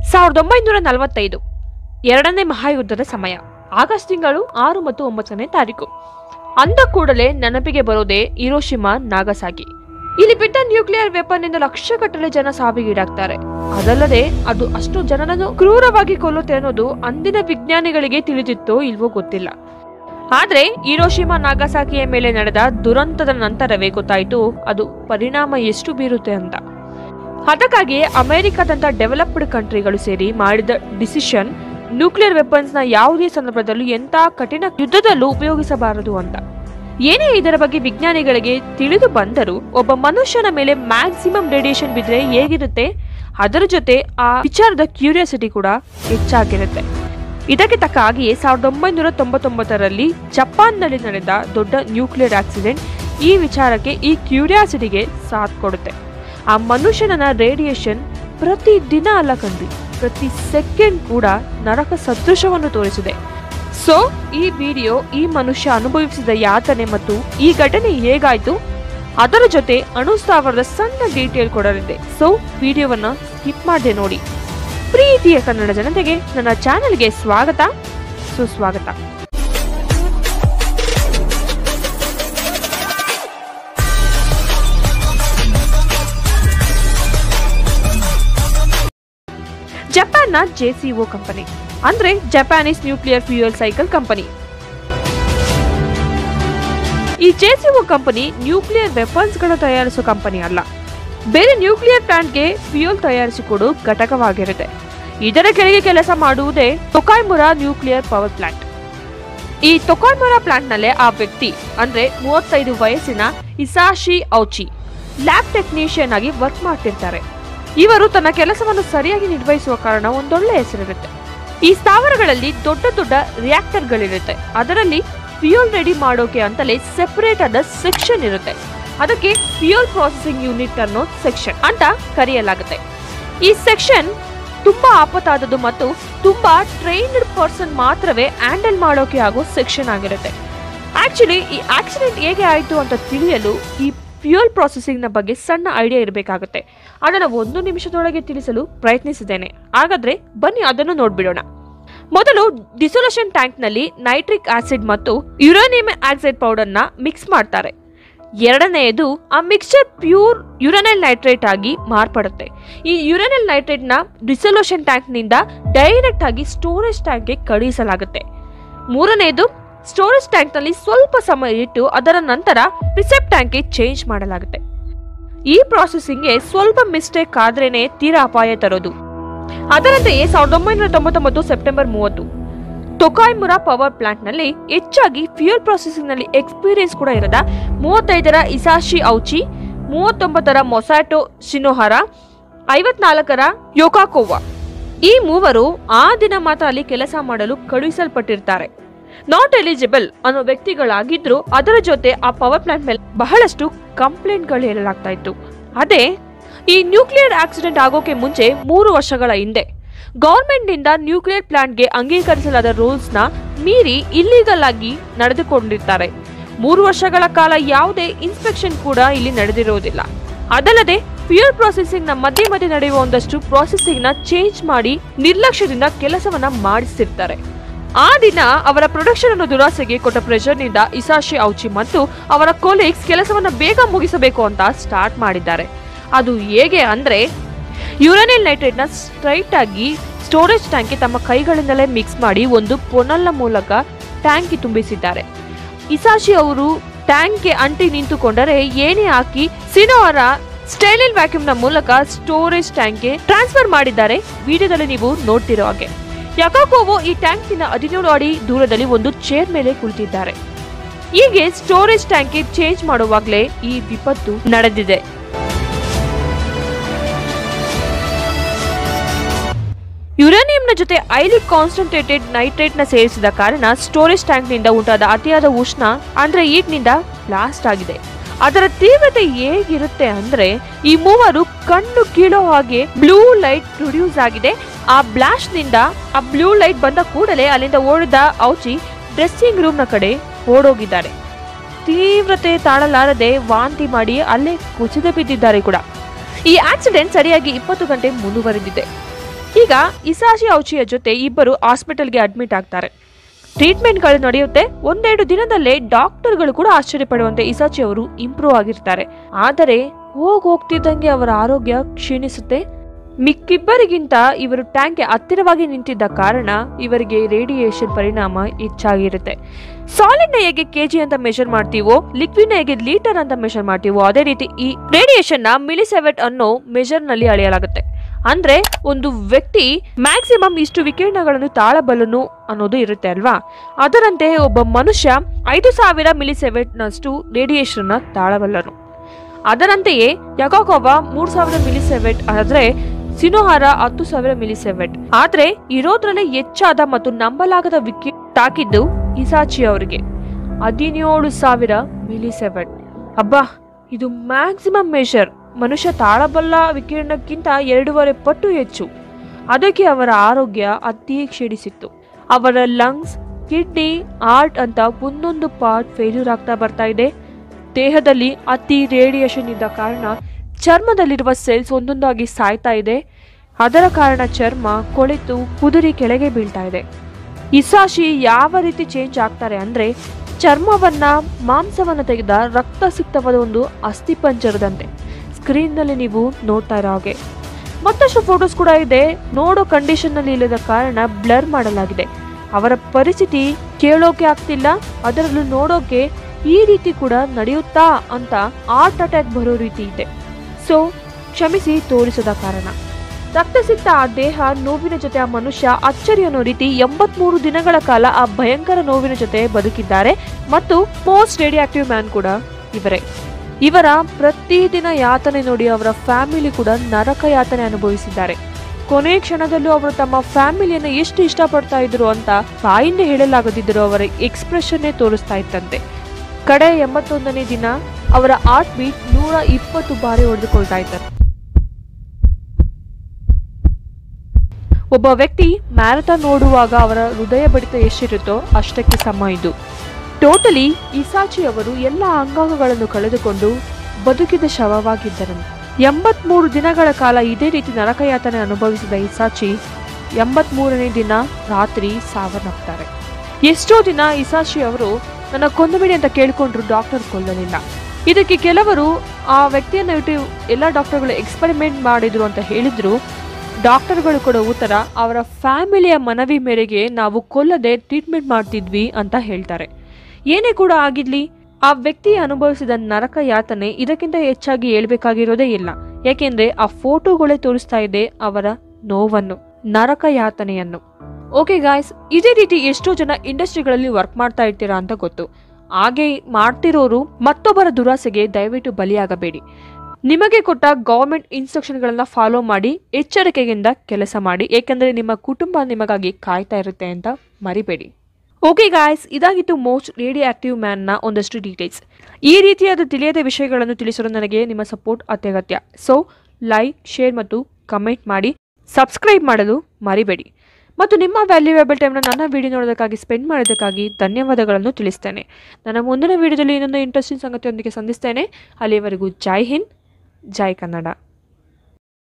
ಸಾವಿರದ ಒಂಬೈನೂರ ನಲವತ್ತೈದು ಎರಡನೇ ಮಹಾಯುದ್ಧದ ಸಮಯ ಆಗಸ್ಟ್ ತಿಂಗಳು ಆರು ಮತ್ತು ಒಂಬತ್ತನೇ ತಾರೀಕು ಅಂದ ಕೂಡಲೇ ನೆನಪಿಗೆ ಬರೋದೇ ಹಿರೋಶಿಮಾ ನಾಗಸಾಗಿ ಇಲ್ಲಿ ಬಿದ್ದ ನ್ಯೂಕ್ಲಿಯರ್ ವೆಪನ್ ಇಂದ ಲಕ್ಷಗಟ್ಟಲೆ ಜನ ಸಾವಿಗೀಡಾಗ್ತಾರೆ ಅದಲ್ಲದೆ ಅದು ಅಷ್ಟು ಜನರನ್ನು ಕ್ರೂರವಾಗಿ ಕೊಲ್ಲುತ್ತೆ ಅನ್ನೋದು ಅಂದಿನ ವಿಜ್ಞಾನಿಗಳಿಗೆ ತಿಳಿದಿತ್ತೋ ಇಲ್ವೋ ಗೊತ್ತಿಲ್ಲ ಆದ್ರೆ ಹಿರೋಶಿಮಾ ನಾಗಸಾಕಿಯ ಮೇಲೆ ನಡೆದ ದುರಂತದ ನಂತರವೇ ಗೊತ್ತಾಯಿತು ಅದು ಪರಿಣಾಮ ಎಷ್ಟು ಬೀರುತ್ತೆ ಅಂತ ಅದಕ್ಕಾಗಿ ಅಮೆರಿಕದಂತ ಡೆವಲಪ್ಡ್ ಕಂಟ್ರಿಗಳು ಸೇರಿ ಮಾಡಿದ ಡಿಸಿಷನ್ ನ್ಯೂಕ್ಲಿಯರ್ ವೆಪನ್ಸ್ ನ ಯಾವುದೇ ಸಂದರ್ಭದಲ್ಲೂ ಎಂತ ಕಠಿಣ ಯುದ್ಧದಲ್ಲೂ ಉಪಯೋಗಿಸಬಾರದು ಅಂತ ಏನೇ ಇದರ ಬಗ್ಗೆ ವಿಜ್ಞಾನಿಗಳಿಗೆ ತಿಳಿದು ಬಂದರೂ ಒಬ್ಬ ಮನುಷ್ಯನ ಮೇಲೆ ಮ್ಯಾಕ್ಸಿಮಮ್ ರೇಡಿಯೇಷನ್ ಬಿದ್ರೆ ಹೇಗಿರುತ್ತೆ ಅದರ ಜೊತೆ ಆ ವಿಚಾರದ ಕ್ಯೂರಿಯಾಸಿಟಿ ಕೂಡ ಹೆಚ್ಚಾಗಿರುತ್ತೆ ಇದಕ್ಕೆ ತಕ್ಕ ಹಾಗೆಯೇ ಸಾವಿರದ ಒಂಬೈನೂರ ತೊಂಬತ್ತೊಂಬತ್ತರಲ್ಲಿ ಜಪಾನ್ನಲ್ಲಿ ನಡೆದ ದೊಡ್ಡ ನ್ಯೂಕ್ಲಿಯರ್ ಆಕ್ಸಿಡೆಂಟ್ ಈ ವಿಚಾರಕ್ಕೆ ಈ ಕ್ಯೂರಿಯಾಸಿಟಿಗೆ ಸಾಥ್ ಕೊಡುತ್ತೆ ಆ ಮನುಷ್ಯನ ರೇಡಿಯೇಷನ್ ಪ್ರತಿ ದಿನ ಅಲ್ಲ ಕಂಡ್ರಿ ಪ್ರತಿ ಸೆಕೆಂಡ್ ಕೂಡ ನರಕ ಸದೃಶವನ್ನು ತೋರಿಸಿದೆ ಸೊ ಈ ವಿಡಿಯೋ ಈ ಮನುಷ್ಯ ಅನುಭವಿಸಿದ ಯಾತನೆ ಮತ್ತು ಈ ಘಟನೆ ಹೇಗಾಯ್ತು ಅದರ ಜೊತೆ ಅಣುಸ್ಥಾವರದ ಸಣ್ಣ ಡೀಟೇಲ್ ಕೊಡಲಿದೆ ಸೊ ವಿಡಿಯೋವನ್ನ ಸ್ಕಿಪ್ ಮಾಡದೆ ನೋಡಿ ಪ್ರೀತಿಯ ಕನ್ನಡ ಜನತೆಗೆ ನನ್ನ ಚಾನೆಲ್ಗೆ ಸ್ವಾಗತ ಸುಸ್ವಾಗತ ಜಪಾನ್ನ ಜೆಸಿಒ ಕಂಪನಿ ಅಂದ್ರೆ Japanese nuclear fuel cycle company ಈ ಜೆಸಿಒ ಕಂಪನಿ ನ್ಯೂಕ್ಲಿಯರ್ ವೆಪನ್ಸ್ ಗಳ ತಯಾರಿಸೋ ಕಂಪನಿ ಅಲ್ಲ ಬೇರೆ ನ್ಯೂಕ್ಲಿಯರ್ ಪ್ಲಾಂಟ್ಗೆ ಫ್ಯೂಯಲ್ ತಯಾರಿಸಿಕೊಡೋ ಘಟಕವಾಗಿರುತ್ತೆ ಇದರ ಕೆಳಗೆ ಕೆಲಸ ಮಾಡುವುದೇ ತೊಕಾಯ್ಮುರಾ ನ್ಯೂಕ್ಲಿಯರ್ ಪವರ್ ಪ್ಲಾಂಟ್ ಈ ತೊಕಾಯ್ಮುರಾ ಪ್ಲಾಂಟ್ ನಲ್ಲೇ ಆ ವ್ಯಕ್ತಿ ಅಂದ್ರೆ ಮೂವತ್ತೈದು ವಯಸ್ಸಿನ ಇಸಾಶಿ ಔಚಿ ಲ್ಯಾಬ್ ಟೆಕ್ನಿಷಿಯನ್ ಆಗಿ ವರ್ಕ್ ಮಾಡ್ತಿರ್ತಾರೆ ಇವರು ತನ್ನ ಕೆಲಸವನ್ನು ಸರಿಯಾಗಿ ನಿರ್ವಹಿಸುವ ಕಾರಣ ಒಂದೊಳ್ಳೆ ಹೆಸರಿರುತ್ತೆ ಈ ಸ್ಥಾವರಗಳಲ್ಲಿ ದೊಡ್ಡ ದೊಡ್ಡ ರಿಯಾಕ್ಟರ್ಗಳಿರುತ್ತೆ ಅದರಲ್ಲಿ ಫ್ಯೂಯಲ್ ರೆಡಿ ಮಾಡೋಕೆ ಅಂತಲೇ ಸೆಪರೇಟ್ ಆದ ಸೆಕ್ಷನ್ ಇರುತ್ತೆ ಅದಕ್ಕೆ ಫ್ಯೂಯಲ್ ಪ್ರಾಸೆಸಿಂಗ್ ಯೂನಿಟ್ ಅನ್ನೋ ಸೆಕ್ಷನ್ ಅಂತ ಕರೆಯಲಾಗುತ್ತೆ ಈ ಸೆಕ್ಷನ್ ತುಂಬಾ ಆಪತ್ತಾದದ್ದು ಮತ್ತು ತುಂಬಾ ಟ್ರೈನ್ಡ್ ಪರ್ಸನ್ ಮಾತ್ರವೇ ಹ್ಯಾಂಡಲ್ ಮಾಡೋಕೆ ಆಗೋ ಸೆಕ್ಷನ್ ಆಗಿರುತ್ತೆ ಆಕ್ಚುಲಿ ಈ ಆಕ್ಸಿಡೆಂಟ್ ಹೇಗೆ ಆಯಿತು ಅಂತ ತಿಳಿಯಲು ಈ ಫ್ಯೂಯಲ್ ಪ್ರಾಸೆಸಿಂಗ್ ನ ಬಗ್ಗೆ ಸಣ್ಣ ಐಡಿಯಾ ಇರಬೇಕಾಗುತ್ತೆ ಅದನ್ನು ಒಂದು ನಿಮಿಷದೊಳಗೆ ತಿಳಿಸಲು ಪ್ರಯತ್ನಿಸಿದ್ದೇನೆ ಹಾಗಾದ್ರೆ ಬನ್ನಿ ಅದನ್ನು ನೋಡ್ಬಿಡೋಣ ಮೊದಲು ಡಿಸೊಲ್ಯೂಷನ್ ಟ್ಯಾಂಕ್ ನಲ್ಲಿ ನೈಟ್ರಿಕ್ ಆಸಿಡ್ ಮತ್ತು ಯುರೇನಿಯಂ ಆಕ್ಸೈಡ್ ಪೌಡರ್ ನ ಮಿಕ್ಸ್ ಮಾಡ್ತಾರೆ ಎರಡನೆಯದು ಆ ಮಿಕ್ಸ್ಚರ್ ಪ್ಯೂರ್ ಯುರನಲ್ ನೈಟ್ರೇಟ್ ಆಗಿ ಮಾರ್ಪಡುತ್ತೆ ಈ ಯುರನಲ್ ನೈಟ್ರೇಟ್ ನ ಡಿಸೊಲ್ಯೂಷನ್ ಟ್ಯಾಂಕ್ ನಿಂದ ಡೈರೆಕ್ಟ್ ಆಗಿ ಸ್ಟೋರೇಜ್ ಟ್ಯಾಂಕ್ಗೆ ಕಳುಹಿಸಲಾಗುತ್ತೆ ಮೂರನೆಯದು ಸ್ಟೋರೇಜ್ ಟ್ಯಾಂಕ್ ನಲ್ಲಿ ಸ್ವಲ್ಪ ಸಮಯ ಇಟ್ಟು ಅದರ ನಂತರ ಪ್ರಿಸೆಪ್ಟ್ ಟ್ಯಾಂಕ್ಗೆ ಚೇಂಜ್ ಮಾಡಲಾಗುತ್ತೆ ಈ ಪ್ರಾಸೆಸಿಂಗ್ಗೆ ಸ್ವಲ್ಪ ಮಿಸ್ಟೇಕ್ ಆದ್ರೇನೆ ತೀರಾ ಅಪಾಯ ತರೋದು ಅದರಂತೆಯೇ ಸಾವಿರದ ಒಂಬೈನೂರ ತೊಂಬತ್ತೊಂಬತ್ತು ಸೆಪ್ಟೆಂಬರ್ ಮೂವತ್ತು ತೊಕಾಯ್ಮುರಾ ಪವರ್ ಪ್ಲಾಂಟ್ ನಲ್ಲಿ ಹೆಚ್ಚಾಗಿ ಫ್ಯೂಯಲ್ ಪ್ರಾಸೆಸಿಂಗ್ ನಲ್ಲಿ ಎಕ್ಸ್ಪೀರಿಯನ್ಸ್ ಕೂಡ ಇರದ ಮೂವತ್ತೈದರ ಇಸಾಶಿ ಔಚಿ ಮೂವತ್ತೊಂಬತ್ತರ ಮೊಸಾಟೊ ಶಿನೋಹರ ಐವತ್ನಾಲ್ಕರ ಯೋಕಾಕೋವಾ ಈ ಮೂವರು ಆ ದಿನ ಮಾತ್ರ ಅಲ್ಲಿ ಕೆಲಸ ಮಾಡಲು ಕಳುಹಿಸಲ್ಪಟ್ಟಿರ್ತಾರೆ ನಾಟ್ ಎಲಿಜಿಬಲ್ ಅನ್ನೋ ವ್ಯಕ್ತಿಗಳಾಗಿದ್ರು ಅದರ ಜೊತೆ ಆ ಪವರ್ ಪ್ಲಾಂಟ್ ಮೇಲೆ ಬಹಳಷ್ಟು ಕಂಪ್ಲೇಂಟ್ಗಳು ಹೇಳಲಾಗ್ತಾ ಇತ್ತು ಅದೇ ಈ ನ್ಯೂಕ್ಲಿಯರ್ ಆಕ್ಸಿಡೆಂಟ್ ಆಗೋಕೆ ಮುಂಚೆ ಮೂರು ವರ್ಷಗಳ ಹಿಂದೆ ಗವರ್ಮೆಂಟ್ ನಿಂದ ನ್ಯೂಕ್ಲಿಯರ್ ಪ್ಲಾಂಟ್ಗೆ ಅಂಗೀಕರಿಸಲಾದ ರೂಲ್ಸ್ ನ ಮೀರಿ ಇಲ್ಲಿಗಲ್ ಆಗಿ ನಡೆದುಕೊಂಡಿರ್ತಾರೆ ಮೂರು ವರ್ಷಗಳ ಕಾಲ ಯಾವುದೇ ಇನ್ಸ್ಪೆಕ್ಷನ್ ಕೂಡ ಇಲ್ಲಿ ನಡೆದಿರುವುದಿಲ್ಲ ಅದಲ್ಲದೆ ಫ್ಯೂಯಲ್ ಪ್ರಾಸೆಸಿಂಗ್ ನ ಮಧ್ಯೆ ಮಧ್ಯೆ ನಡೆಯುವ ಒಂದಷ್ಟು ಪ್ರಾಸೆಸಿಂಗ್ ನ ಚೇಂಜ್ ಮಾಡಿ ನಿರ್ಲಕ್ಷ್ಯದಿಂದ ಕೆಲಸವನ್ನ ಮಾಡಿಸ್ತಿರ್ತಾರೆ ಆ ದಿನ ಅವರ ಪ್ರೊಡಕ್ಷನ್ ಅನ್ನು ದುರಾಸೆಗೆ ಕೊಟ್ಟ ಪ್ರೆಷರ್ ನಿಂದ ಇಸಾಶಿ ಔಚಿ ಮತ್ತು ಅವರ ಕೊಲೀಗ್ಸ್ ಕೆಲಸವನ್ನ ಬೇಗ ಮುಗಿಸಬೇಕು ಅಂತ ಸ್ಟಾರ್ಟ್ ಮಾಡಿದ್ದಾರೆ ಅದು ಹೇಗೆ ಅಂದ್ರೆ ಯುರೇನಿಯಲ್ ನೈಟ್ರೇಟ್ ನ ಸ್ಟ್ರೈಟ್ ಆಗಿ ಸ್ಟೋರೇಜ್ ಟ್ಯಾಂಕ್ಗೆ ತಮ್ಮ ಕೈಗಳಿಂದಲೇ ಮಿಕ್ಸ್ ಮಾಡಿ ಒಂದು ಪೊನಲ್ನ ಮೂಲಕ ಟ್ಯಾಂಕ್ಗೆ ತುಂಬಿಸಿದ್ದಾರೆ ಇಸಾಶಿ ಅವರು ಟ್ಯಾಂಕ್ಗೆ ಅಂಟಿ ನಿಂತುಕೊಂಡರೆ ಏನೇ ಹಾಕಿ ಸಿನೋವರ ಸ್ಟೈಲಿಲ್ ವ್ಯಾಕ್ಯೂಮ್ ನ ಮೂಲಕ ಸ್ಟೋರೇಜ್ ಟ್ಯಾಂಕ್ಗೆ ಟ್ರಾನ್ಸ್ಫರ್ ಮಾಡಿದ್ದಾರೆ ವಿಡಿಯೋದಲ್ಲಿ ನೀವು ನೋಡ್ತಿರೋ ಹಾಗೆ ಯಕಾಕೋವೋ ಈ ಟ್ಯಾಂಕ್ನಿಂದ ಹದಿನೇಳು ಅಡಿ ದೂರದಲ್ಲಿ ಒಂದು ಚೇರ್ ಮೇಲೆ ಕುಳಿತಿದ್ದಾರೆ ಹೀಗೆ ಸ್ಟೋರೇಜ್ ಟ್ಯಾಂಕ್ಗೆ ಚೇಂಜ್ ಮಾಡುವಾಗಲೇ ಈ ವಿಪತ್ತು ನಡೆದಿದೆ ಯುರೇನಿಯಂನ ಜೊತೆ ಐಲಿ ಕಾನ್ಸಂಟ್ರೇಟೆಡ್ ನೈಟ್ರೇಟ್ ನ ಸೇರಿಸಿದ ಕಾರಣ ಸ್ಟೋರೇಜ್ ಟ್ಯಾಂಕ್ ನಿಂದ ಉಂಟಾದ ಅತಿಯಾದ ಉಷ್ಣ ಅಂದ್ರೆ ಈಟ್ ನಿಂದ ಬ್ಲಾಸ್ಟ್ ಆಗಿದೆ ಅದರ ತೀವ್ರತೆ ಹೇಗಿರುತ್ತೆ ಅಂದ್ರೆ ಈ ಮೂವರು ಕಣ್ಣು ಕೀಳೋ ಹಾಗೆ ಬ್ಲೂ ಲೈಟ್ ಪ್ರೊಡ್ಯೂಸ್ ಆಗಿದೆ ಆ ಬ್ಲಾಸ್ಟ್ ನಿಂದ ಆ ಬ್ಲೂ ಲೈಟ್ ಬಂದ ಕೂಡಲೇ ಅಲ್ಲಿಂದ ಓಡಿದ ಔಚಿ ಡ್ರೆಸ್ಸಿಂಗ್ ರೂಮ್ ನ ಕಡೆ ಓಡೋಗಿದ್ದಾರೆ ತೀವ್ರತೆ ತಾಳಲಾರದೆ ವಾಂತಿ ಮಾಡಿ ಅಲ್ಲೇ ಕುಸಿದು ಬಿದ್ದಿದ್ದಾರೆ ಕೂಡ ಈ ಆಕ್ಸಿಡೆಂಟ್ ಸರಿಯಾಗಿ ಇಪ್ಪತ್ತು ಗಂಟೆ ಮುಂದುವರೆದಿದೆ ಈಗ ಇಸಾಶಿ ಔಚಿಯ ಜೊತೆ ಇಬ್ಬರು ಹಾಸ್ಪಿಟಲ್ಗೆ ಅಡ್ಮಿಟ್ ಆಗ್ತಾರೆ ಟ್ರೀಟ್ಮೆಂಟ್ಗಳು ನಡೆಯುತ್ತೆ ಒಂದೆರಡು ದಿನದಲ್ಲೇ ಡಾಕ್ಟರ್ಗಳು ಕೂಡ ಆಶ್ಚರ್ಯಪಡುವಂತೆ ಇಸಾಚಿ ಅವರು ಇಂಪ್ರೂವ್ ಆಗಿರ್ತಾರೆ ಆದರೆ ಹೋಗ್ ಹೋಗ್ತಿದ್ದಂಗೆ ಅವರ ಆರೋಗ್ಯ ಕ್ಷೀಣಿಸುತ್ತೆ ಮಿಕ್ಕಿಬ್ಬರಿಗಿಂತ ಇವರು ಟ್ಯಾಂಕ್ಗೆ ಹತ್ತಿರವಾಗಿ ನಿಂತಿದ್ದ ಕಾರಣ ಇವರಿಗೆ ರೇಡಿಯೇಷನ್ ಪರಿಣಾಮ ಹೆಚ್ಚಾಗಿರುತ್ತೆ ಸಾಲಿಡ್ ನ ಹೇಗೆ ಕೆಜಿ ಅಂತ ಮೆಷರ್ ಮಾಡ್ತೀವೋ ಲಿಕ್ವಿಡ್ ನ ಹೇಗೆ ಲೀಟರ್ ಅಂತ ಮೆಷರ್ ಮಾಡ್ತೀವೋ ಅದೇ ರೀತಿ ಈ ರೇಡಿಯೇಷನ್ ನ ಮಿಲಿಸೆವೆಟ್ ಅನ್ನೋ ಮೆಷರ್ ನಲ್ಲಿ ಅಳೆಯಲಾಗುತ್ತೆ ಅಂದ್ರೆ ಒಂದು ವ್ಯಕ್ತಿ ಮ್ಯಾಕ್ಸಿಮಮ್ ಇಷ್ಟು ವಿಕಿರಣಗಳನ್ನು ತಾಳಬಲ್ಲನು ಅನ್ನೋದು ಇರುತ್ತೆ ಅಲ್ವಾ ಅದರಂತೆ ಒಬ್ಬ ಮನುಷ್ಯ ಐದು ಸಾವಿರ ಮಿಲಿಸೆವೆಟ್ ನಷ್ಟು ರೇಡಿಯೇಷನ್ ನ ತಾಳಬಲ್ಲನು ಅದರಂತೆಯೇ ಯಗಾಕೋವ ಮೂರ್ ಸಾವಿರ ಮಿಲಿಸೆವೆಟ್ ಆದ್ರೆ ಸಿನೋಹಾರ ಹತ್ತು ಸಾವಿರ ಮಿಲಿಸೆವೆಟ್ ಆದ್ರೆ ಇರೋದ್ರಲ್ಲೇ ಹೆಚ್ಚಾದ ಮತ್ತು ನಂಬಲಾಗದ ವಿಕಿ ತಾಕಿದ್ದು ಇಸಾಚಿ ಅವರಿಗೆ ಹದಿನೇಳು ಸಾವಿರ ಮಿಲಿಸೆವೆಟ್ ಅಬ್ಬಾ ಇದು ಮ್ಯಾಕ್ಸಿಮಮ್ ಮೆಷರ್ ಮನುಷ್ಯ ತಾಳಬಲ್ಲ ವಿಕಿರಣಕ್ಕಿಂತ ಎರಡೂವರೆ ಪಟ್ಟು ಹೆಚ್ಚು ಅದಕ್ಕೆ ಅವರ ಆರೋಗ್ಯ ಅತಿ ಕ್ಷೀಣಿಸಿತ್ತು ಅವರ ಲಂಗ್ಸ್ ಕಿಡ್ನಿ ಹಾರ್ಟ್ ಅಂತ ಒಂದೊಂದು ಪಾರ್ಟ್ ಫೇಲ್ಯೂರ್ ಆಗ್ತಾ ಬರ್ತಾ ಇದೆ ದೇಹದಲ್ಲಿ ಅತಿ ರೇಡಿಯೇಷನ್ ಇದ್ದ ಕಾರಣ ಚರ್ಮದಲ್ಲಿರುವ ಸೆಲ್ಸ್ ಒಂದೊಂದಾಗಿ ಸಾಯ್ತಾ ಇದೆ ಅದರ ಕಾರಣ ಚರ್ಮ ಕೊಳೆತು ಕುದುರಿ ಕೆಳಗೆ ಬೀಳ್ತಾ ಇದೆ ಇಸಾಶಿ ಯಾವ ರೀತಿ ಚೇಂಜ್ ಆಗ್ತಾರೆ ಅಂದ್ರೆ ಚರ್ಮವನ್ನ ಮಾಂಸವನ್ನ ತೆಗೆದ ರಕ್ತ ಸಿಕ್ತವಾದ ಒಂದು ಅಸ್ಥಿಪಂಜರದಂತೆ ಸ್ಕ್ರೀನ್ನಲ್ಲಿ ನೀವು ನೋಡ್ತಾ ಇರೋ ಹಾಗೆ ಮತ್ತಷ್ಟು ಫೋಟೋಸ್ ಕೂಡ ಇದೆ ನೋಡೋ ಕಂಡೀಷನ್ ನಲ್ಲಿ ಇಲ್ಲದ ಕಾರಣ ಬ್ಲರ್ ಮಾಡಲಾಗಿದೆ ಅವರ ಪರಿಸ್ಥಿತಿ ಕೇಳೋಕೆ ಆಗ್ತಿಲ್ಲ ಅದರಲ್ಲೂ ನೋಡೋಕೆ ಈ ರೀತಿ ಕೂಡ ನಡೆಯುತ್ತಾ ಅಂತ ಹಾರ್ಟ್ ಅಟ್ಯಾಕ್ ಬರೋ ರೀತಿ ಇದೆ ಸೊ ಕ್ಷಮಿಸಿ ತೋರಿಸದ ಕಾರಣ ರಕ್ತ ಸಿಕ್ತ ಆ ದೇಹ ನೋವಿನ ಜೊತೆ ಆ ಮನುಷ್ಯ ಅಚ್ಚರಿ ಅನ್ನೋ ರೀತಿ ಎಂಬತ್ಮೂರು ದಿನಗಳ ಕಾಲ ಆ ಭಯಂಕರ ನೋವಿನ ಜೊತೆ ಬದುಕಿದ್ದಾರೆ ಮತ್ತು ಮೋಸ್ಟ್ ರೇಡಿಯಾಕ್ಟಿವ್ ಮ್ಯಾನ್ ಕೂಡ ಇವರೇ ಇವರ ಪ್ರತಿದಿನ ಯಾತನೆ ನೋಡಿ ಅವರ ಫ್ಯಾಮಿಲಿ ಕೂಡ ನರಕ ಯಾತನೆ ಅನುಭವಿಸಿದ್ದಾರೆ ಕೊನೆ ಕ್ಷಣದಲ್ಲೂ ಅವರು ತಮ್ಮ ಫ್ಯಾಮಿಲಿಯನ್ನ ಎಷ್ಟು ಇಷ್ಟಪಡ್ತಾ ಇದ್ರು ಅಂತ ಬಾಯಿಂದ ಹೇಳಲಾಗದಿದ್ದರೂ ಅವರ ಎಕ್ಸ್ಪ್ರೆಷನ್ನೇ ತೋರಿಸ್ತಾ ಇತ್ತಂತೆ ಕಡೆ ಎಂಬತ್ತೊಂದನೇ ದಿನ ಅವರ ಆರ್ಟ್ ಬೀಟ್ ನೂರ ಇಪ್ಪತ್ತು ಬಾರಿ ಹೊಡೆದುಕೊಳ್ತಾ ಇದ್ದಾರೆ ಒಬ್ಬ ವ್ಯಕ್ತಿ ಮ್ಯಾರಥಾನ್ ನೋಡುವಾಗ ಅವರ ಹೃದಯ ಬಡಿತ ಎಷ್ಟಿರುತ್ತೋ ಅಷ್ಟಕ್ಕೆ ಸಮ ಇದು ಟೋಟಲಿ ಇಸಾಚಿ ಅವರು ಎಲ್ಲ ಅಂಗಾಂಗಗಳನ್ನು ಕಳೆದುಕೊಂಡು ಬದುಕಿದ ಶವವಾಗಿದ್ದರಂತೆ ಎಂಬತ್ಮೂರು ದಿನಗಳ ಕಾಲ ಇದೇ ರೀತಿ ನರಕಯಾತನೆ ಅನುಭವಿಸಿದ ಇಸಾಚಿ ಎಂಬತ್ಮೂರನೇ ದಿನ ರಾತ್ರಿ ಸಾವನ್ನಪ್ತಾರೆ ಎಷ್ಟೋ ದಿನ ಇಸಾಚಿ ಅವರು ನನ್ನ ಕೊಂದುಬಿಡಿ ಅಂತ ಕೇಳಿಕೊಂಡ್ರು ಡಾಕ್ಟರ್ ಕೊಲ್ಲಲಿಲ್ಲ ಇದಕ್ಕೆ ಕೆಲವರು ಆ ವ್ಯಕ್ತಿಯನ್ನು ಇಟ್ಟು ಎಲ್ಲ ಡಾಕ್ಟರ್ಗಳು ಎಕ್ಸ್ಪರಿಮೆಂಟ್ ಮಾಡಿದ್ರು ಅಂತ ಹೇಳಿದ್ರು ಡಾಕ್ಟರ್ಗಳು ಕೊಡೋ ಉತ್ತರ ಅವರ ಫ್ಯಾಮಿಲಿಯ ಮನವಿ ಮೇರೆಗೆ ನಾವು ಕೊಲ್ಲದೆ ಟ್ರೀಟ್ಮೆಂಟ್ ಮಾಡ್ತಿದ್ವಿ ಅಂತ ಹೇಳ್ತಾರೆ ಏನೇ ಕೂಡ ಆಗಿರ್ಲಿ ಆ ವ್ಯಕ್ತಿ ಅನುಭವಿಸಿದ ನರಕ ಯಾತನೆ ಇದಕ್ಕಿಂತ ಹೆಚ್ಚಾಗಿ ಹೇಳ್ಬೇಕಾಗಿರೋದೇ ಇಲ್ಲ ಯಾಕೆಂದ್ರೆ ಆ ಫೋಟೋಗಳೇ ತೋರಿಸ್ತಾ ಇದೆ ಅವರ ನೋವನ್ನು ನರಕ ಯಾತನೆಯನ್ನು ಓಕೆ ಗಾಯ್ಸ್ ಇದೇ ರೀತಿ ಎಷ್ಟೋ ಜನ ಇಂಡಸ್ಟ್ರಿಗಳಲ್ಲಿ ವರ್ಕ್ ಮಾಡ್ತಾ ಇರ್ತೀರಾ ಅಂತ ಗೊತ್ತು ಹಾಗೆ ಮಾಡ್ತಿರೋರು ಮತ್ತೊಬ್ಬರ ದುರಾಸೆಗೆ ದಯವಿಟ್ಟು ಬಲಿಯಾಗಬೇಡಿ ನಿಮಗೆ ಕೊಟ್ಟ ಗವರ್ಮೆಂಟ್ ಇನ್ಸ್ಟ್ರಕ್ಷನ್ಗಳನ್ನ ಫಾಲೋ ಮಾಡಿ ಎಚ್ಚರಿಕೆಯಿಂದ ಕೆಲಸ ಮಾಡಿ ಏಕೆಂದರೆ ನಿಮ್ಮ ಕುಟುಂಬ ನಿಮಗಾಗಿ ಕಾಯ್ತಾ ಇರುತ್ತೆ ಅಂತ ಮರಿಬೇಡಿ ಓಕೆ ಗಾಯ್ಸ್ ಇದಾಗಿತ್ತು ಮೋಸ್ಟ್ ರೇಡಿಯೋ ಆಕ್ಟಿವ್ ಮ್ಯಾನ್ನ ಒಂದಷ್ಟು ಡೀಟೇಲ್ಸ್ ಈ ರೀತಿಯಾದ ತಿಳಿಯದ ವಿಷಯಗಳನ್ನು ತಿಳಿಸಲು ನನಗೆ ನಿಮ್ಮ ಸಪೋರ್ಟ್ ಅತ್ಯಗತ್ಯ ಸೊ ಲೈಕ್ ಶೇರ್ ಮತ್ತು ಕಮೆಂಟ್ ಮಾಡಿ ಸಬ್ಸ್ಕ್ರೈಬ್ ಮಾಡಲು ಮರಿಬೇಡಿ ಮತ್ತು ನಿಮ್ಮ ವ್ಯಾಲ್ಯೂಯಬಲ್ ಟೈಮ್ನ ನನ್ನ ವಿಡಿಯೋ ನೋಡೋದಕ್ಕಾಗಿ ಸ್ಪೆಂಡ್ ಮಾಡೋದಕ್ಕಾಗಿ ಧನ್ಯವಾದಗಳನ್ನು ತಿಳಿಸ್ತೇನೆ ನನ್ನ ಮುಂದಿನ ವಿಡಿಯೋದಲ್ಲಿ ಇನ್ನೊಂದು ಇಂಟ್ರೆಸ್ಟಿಂಗ್ ಸಂಗತಿಯೊಂದಿಗೆ ಸಂಧಿಸ್ತೇನೆ ಅಲ್ಲಿವರೆಗೂ ಜೈ ಹಿಂದ್ ಜೈ ಕನ್ನಡ